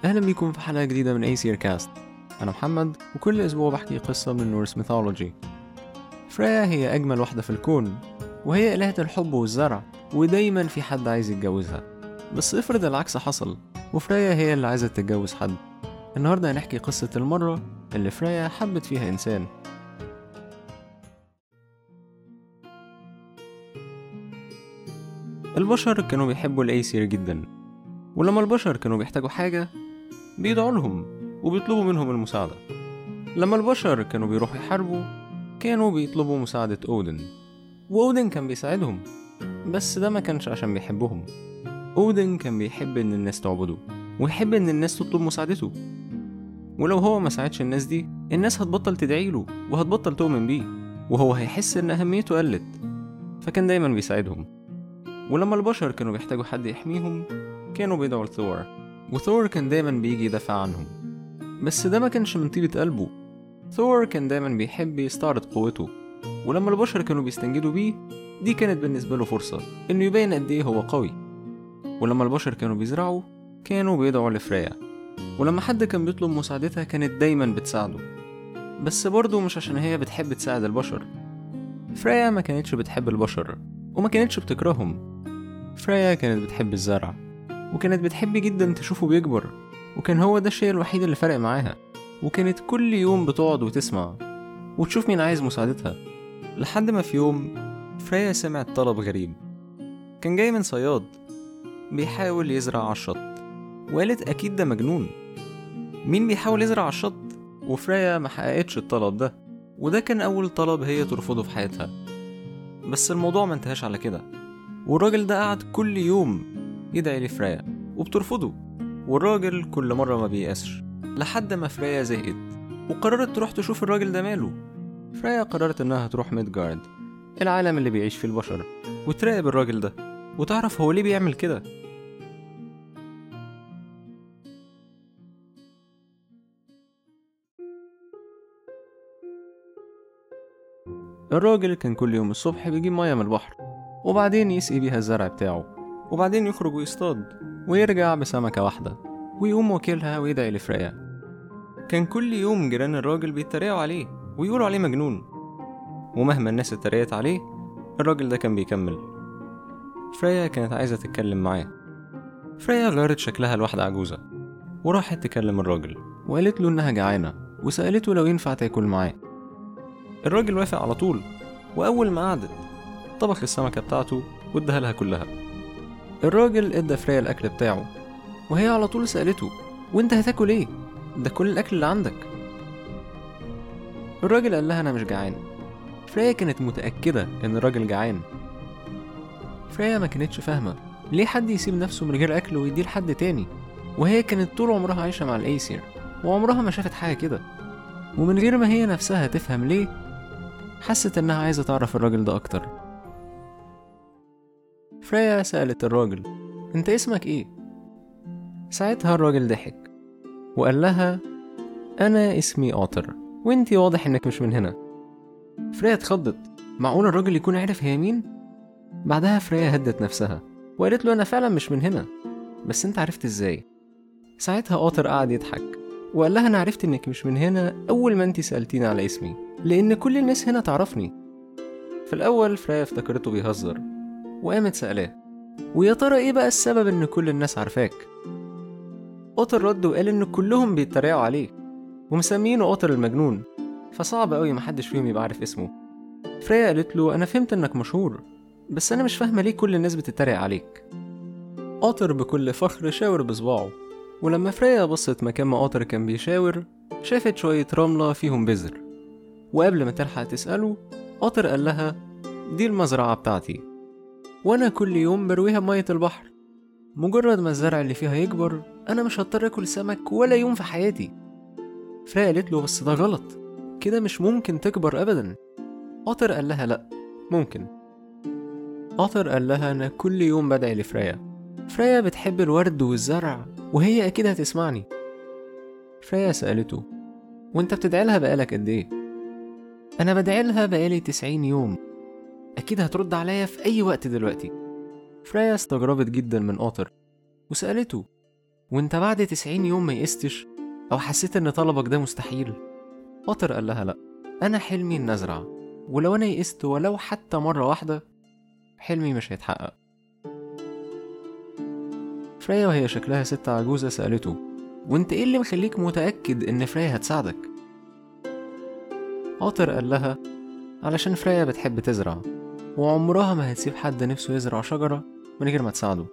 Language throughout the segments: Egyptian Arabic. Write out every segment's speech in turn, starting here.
أهلا بيكم في حلقة جديدة من أي كاست أنا محمد وكل أسبوع بحكي قصة من نورس ميثولوجي فريا هي أجمل واحدة في الكون وهي إلهة الحب والزرع ودايما في حد عايز يتجوزها بس افرض العكس حصل وفريا هي اللي عايزة تتجوز حد النهاردة هنحكي قصة المرة اللي فريا حبت فيها إنسان البشر كانوا بيحبوا الأيسير جدا ولما البشر كانوا بيحتاجوا حاجة بيدعوا لهم وبيطلبوا منهم المساعدة لما البشر كانوا بيروحوا يحاربوا كانوا بيطلبوا مساعدة أودن وأودن كان بيساعدهم بس ده ما كانش عشان بيحبهم أودن كان بيحب إن الناس تعبده ويحب إن الناس تطلب مساعدته ولو هو ما ساعدش الناس دي الناس هتبطل تدعيله وهتبطل تؤمن بيه وهو هيحس إن أهميته قلت فكان دايما بيساعدهم ولما البشر كانوا بيحتاجوا حد يحميهم كانوا بيدعوا لثور وثور كان دايما بيجي يدافع عنهم بس ده ما كانش من طيبة قلبه ثور كان دايما بيحب يستعرض قوته ولما البشر كانوا بيستنجدوا بيه دي كانت بالنسبة له فرصة إنه يبين قد إيه هو قوي ولما البشر كانوا بيزرعوا كانوا بيدعوا لفريا ولما حد كان بيطلب مساعدتها كانت دايما بتساعده بس برضه مش عشان هي بتحب تساعد البشر فريا ما كانتش بتحب البشر وما كانتش بتكرههم فريا كانت بتحب الزرع وكانت بتحب جدا تشوفه بيكبر وكان هو ده الشيء الوحيد اللي فرق معاها وكانت كل يوم بتقعد وتسمع وتشوف مين عايز مساعدتها لحد ما في يوم فريا سمعت طلب غريب كان جاي من صياد بيحاول يزرع على الشط وقالت أكيد ده مجنون مين بيحاول يزرع على الشط وفريا ما حققتش الطلب ده وده كان أول طلب هي ترفضه في حياتها بس الموضوع ما انتهاش على كده والراجل ده قعد كل يوم يدعي لفريا وبترفضه والراجل كل مرة ما بييأسش لحد ما فريا زهقت وقررت تروح تشوف الراجل ده ماله فريا قررت إنها تروح ميدجارد العالم اللي بيعيش فيه البشر وتراقب الراجل ده وتعرف هو ليه بيعمل كده الراجل كان كل يوم الصبح بيجيب مية من البحر وبعدين يسقي بيها الزرع بتاعه وبعدين يخرج ويصطاد ويرجع بسمكة واحدة ويقوم واكلها ويدعي لفريا كان كل يوم جيران الراجل بيتريقوا عليه ويقولوا عليه مجنون ومهما الناس اتريقت عليه الراجل ده كان بيكمل فريا كانت عايزة تتكلم معاه فريا غيرت شكلها لواحدة عجوزة وراحت تكلم الراجل وقالت له إنها جعانة وسألته لو ينفع تاكل معاه الراجل وافق على طول وأول ما قعدت طبخ السمكة بتاعته واداها لها كلها الراجل ادى فريا الأكل بتاعه وهي على طول سألته وانت هتاكل ايه؟ ده كل الأكل اللي عندك الراجل قال لها أنا مش جعان فريا كانت متأكدة إن الراجل جعان فريا ما كانتش فاهمة ليه حد يسيب نفسه من غير أكل ويديه لحد تاني وهي كانت طول عمرها عايشة مع الأيسير وعمرها ما شافت حاجة كده ومن غير ما هي نفسها تفهم ليه حست إنها عايزة تعرف الراجل ده أكتر فريا سألت الراجل أنت اسمك إيه؟ ساعتها الراجل ضحك وقال لها أنا اسمي قاطر وانتي واضح إنك مش من هنا فريا اتخضت معقول الراجل يكون عارف هي مين؟ بعدها فريا هدت نفسها وقالت له أنا فعلا مش من هنا بس انت عرفت ازاي ساعتها قاطر قعد يضحك وقال لها أنا عرفت إنك مش من هنا أول ما انتي سألتيني على اسمي لأن كل الناس هنا تعرفني في الأول فريا افتكرته بيهزر وقامت سألاه ويا ترى ايه بقى السبب ان كل الناس عارفاك قطر رد وقال ان كلهم بيتريقوا عليه ومسمينه قطر المجنون فصعب قوي محدش فيهم يبقى عارف اسمه فريا قالت له انا فهمت انك مشهور بس انا مش فاهمه ليه كل الناس بتتريق عليك قاطر بكل فخر شاور بصباعه ولما فريا بصت مكان ما قاطر كان بيشاور شافت شوية رملة فيهم بذر وقبل ما تلحق تسأله قاطر قال لها دي المزرعة بتاعتي وأنا كل يوم برويها بمية البحر مجرد ما الزرع اللي فيها يكبر أنا مش هضطر آكل سمك ولا يوم في حياتي فريا قالت له بس ده غلط كده مش ممكن تكبر أبدا قاطر قال لها لأ ممكن قاطر قال لها أنا كل يوم بدعي لفريا فريا بتحب الورد والزرع وهي أكيد هتسمعني فريا سألته وانت بتدعي لها بقالك قد ايه؟ أنا بدعي لها بقالي تسعين يوم أكيد هترد عليا في أي وقت دلوقتي فريا استغربت جدا من قاطر وسألته وانت بعد تسعين يوم ما يئستش أو حسيت إن طلبك ده مستحيل قطر قال لها لأ أنا حلمي إن أزرع ولو أنا يئست ولو حتى مرة واحدة حلمي مش هيتحقق فريا وهي شكلها ست عجوزة سألته وانت ايه اللي مخليك متأكد ان فريا هتساعدك؟ قاطر قال لها علشان فريا بتحب تزرع وعمرها ما هتسيب حد نفسه يزرع شجرة من غير ما تساعده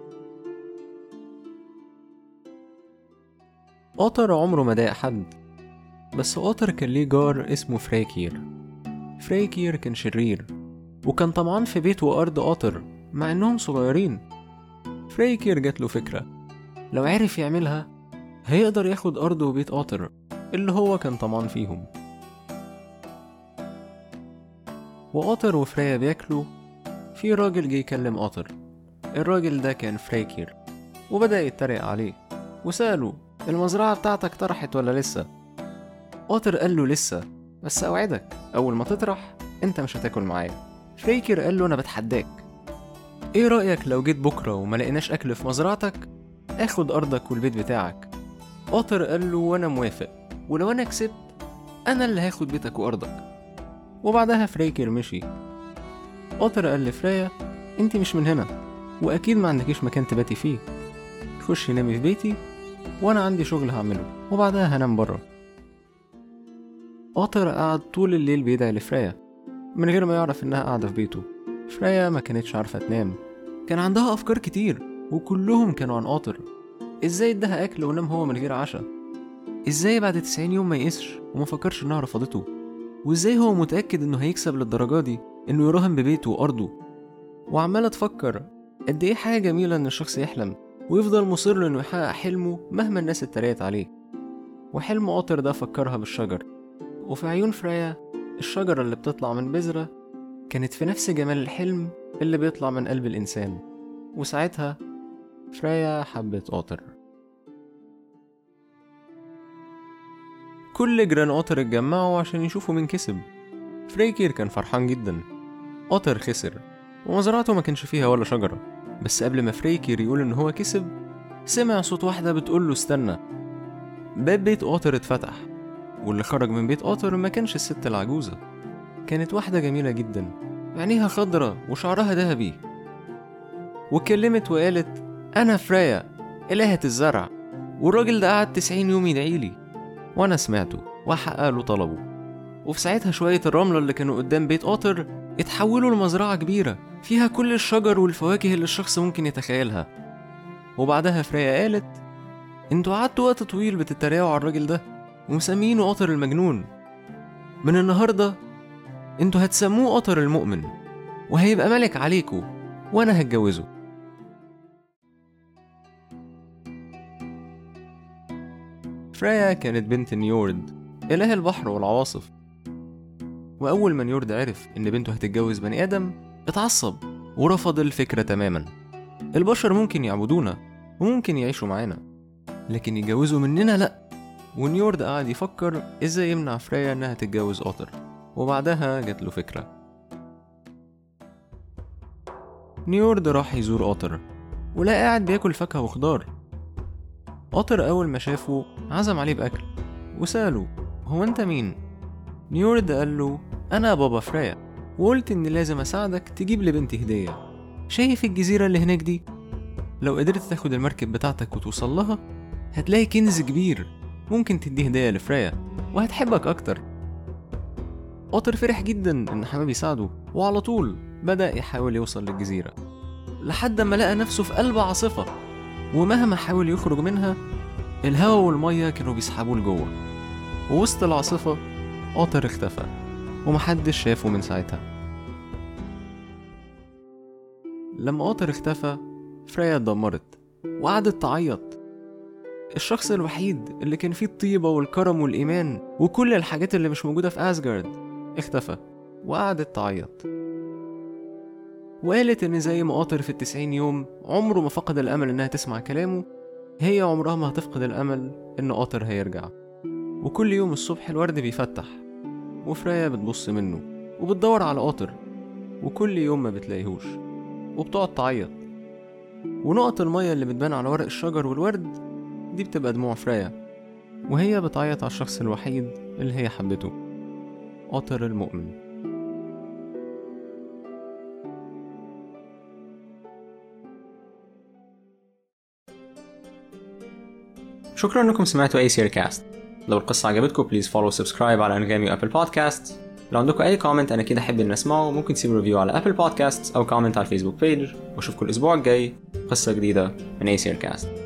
قاطر عمره ما ضايق حد بس قاطر كان ليه جار اسمه فريكير فريكير كان شرير وكان طمعان في بيت وأرض قاطر مع إنهم صغيرين فريكير جات له فكرة لو عرف يعملها هيقدر ياخد أرض وبيت قاطر اللي هو كان طمعان فيهم وقاطر وفريا بياكلوا في راجل جه يكلم قاطر الراجل ده كان فريكير وبدأ يتريق عليه وسأله المزرعة بتاعتك طرحت ولا لسه؟ قاطر قال له لسه بس أوعدك أول ما تطرح أنت مش هتاكل معايا فريكر قال له أنا بتحداك إيه رأيك لو جيت بكرة وما لقيناش أكل في مزرعتك آخد أرضك والبيت بتاعك قاطر قال له وأنا موافق ولو أنا كسبت أنا اللي هاخد بيتك وأرضك وبعدها فريكر مشي قاطر قال لفريا انت مش من هنا واكيد ما عندكيش مكان تباتي فيه خشي نامي في بيتي وانا عندي شغل هعمله وبعدها هنام بره قاطر قعد طول الليل بيدعي لفريا من غير ما يعرف انها قاعدة في بيته فريا ما كانتش عارفة تنام كان عندها افكار كتير وكلهم كانوا عن قاطر ازاي اداها اكل ونام هو من غير عشاء ازاي بعد 90 يوم ما يقسش وما فكرش انها رفضته وازاي هو متأكد انه هيكسب للدرجة دي انه يراهن ببيته وارضه وعمالة تفكر قد ايه حاجة جميلة ان الشخص يحلم ويفضل مصر انه يحقق حلمه مهما الناس اتريقت عليه وحلم قاطر ده فكرها بالشجر وفي عيون فريا الشجرة اللي بتطلع من بذرة كانت في نفس جمال الحلم اللي بيطلع من قلب الإنسان وساعتها فريا حبت قاطر كل جيران قاطر اتجمعوا عشان يشوفوا مين كسب فريكير كان فرحان جدا قاطر خسر ومزرعته ما كانش فيها ولا شجرة بس قبل ما فريكير يقول إن هو كسب سمع صوت واحدة بتقول له استنى باب بيت قاطر اتفتح واللي خرج من بيت قاطر ما كانش الست العجوزة كانت واحدة جميلة جدا عينيها خضرة وشعرها ذهبي واتكلمت وقالت أنا فريا إلهة الزرع والراجل ده قعد تسعين يوم يدعيلي وأنا سمعته وحقق له طلبه وفي ساعتها شوية الرملة اللي كانوا قدام بيت قاطر اتحولوا لمزرعة كبيرة فيها كل الشجر والفواكه اللي الشخص ممكن يتخيلها وبعدها فريا قالت انتوا قعدتوا وقت طويل بتتريقوا على الراجل ده ومسمينه قطر المجنون من النهاردة انتوا هتسموه قطر المؤمن وهيبقى ملك عليكوا وانا هتجوزه فريا كانت بنت نيورد إله البحر والعواصف وأول ما نيورد عرف إن بنته هتتجوز بني آدم اتعصب ورفض الفكرة تماما البشر ممكن يعبدونا وممكن يعيشوا معانا لكن يتجوزوا مننا لأ ونيورد قعد يفكر ازاي يمنع فريا انها تتجوز قطر وبعدها جات له فكرة نيورد راح يزور قطر ولقى قاعد بياكل فاكهة وخضار قطر أول ما شافه عزم عليه بأكل وسأله هو أنت مين؟ نيورد قال له أنا بابا فريا وقلت إني لازم أساعدك تجيب لبنتي هدية شايف الجزيرة اللي هناك دي؟ لو قدرت تاخد المركب بتاعتك وتوصل لها هتلاقي كنز كبير ممكن تديه هدية لفريا وهتحبك أكتر قطر فرح جدا إن حبيبي يساعده وعلى طول بدأ يحاول يوصل للجزيرة لحد ما لقى نفسه في قلب عاصفة ومهما حاول يخرج منها الهواء والمية كانوا بيسحبوه لجوه ووسط العاصفة قطر اختفى ومحدش شافه من ساعتها لما قطر اختفى فريا اتدمرت وقعدت تعيط الشخص الوحيد اللي كان فيه الطيبة والكرم والإيمان وكل الحاجات اللي مش موجودة في أسجارد اختفى وقعدت تعيط وقالت إن زي ما قاطر في التسعين يوم عمره ما فقد الأمل إنها تسمع كلامه هي عمرها ما هتفقد الأمل إن قاطر هيرجع وكل يوم الصبح الورد بيفتح وفريا بتبص منه وبتدور على قاطر وكل يوم ما بتلاقيهوش وبتقعد تعيط ونقط المية اللي بتبان على ورق الشجر والورد دي بتبقى دموع فريا وهي بتعيط على الشخص الوحيد اللي هي حبته قطر المؤمن شكرا انكم سمعتوا اي سير كاست لو القصة عجبتكم بليز فولو سبسكرايب على انغامي وابل بودكاست لو عندكم اي كومنت انا كده احب ان اسمعه ممكن تسيبوا ريفيو على ابل بودكاست او كومنت على الفيسبوك بيج واشوفكم الاسبوع الجاي قصة جديدة من اي سير كاست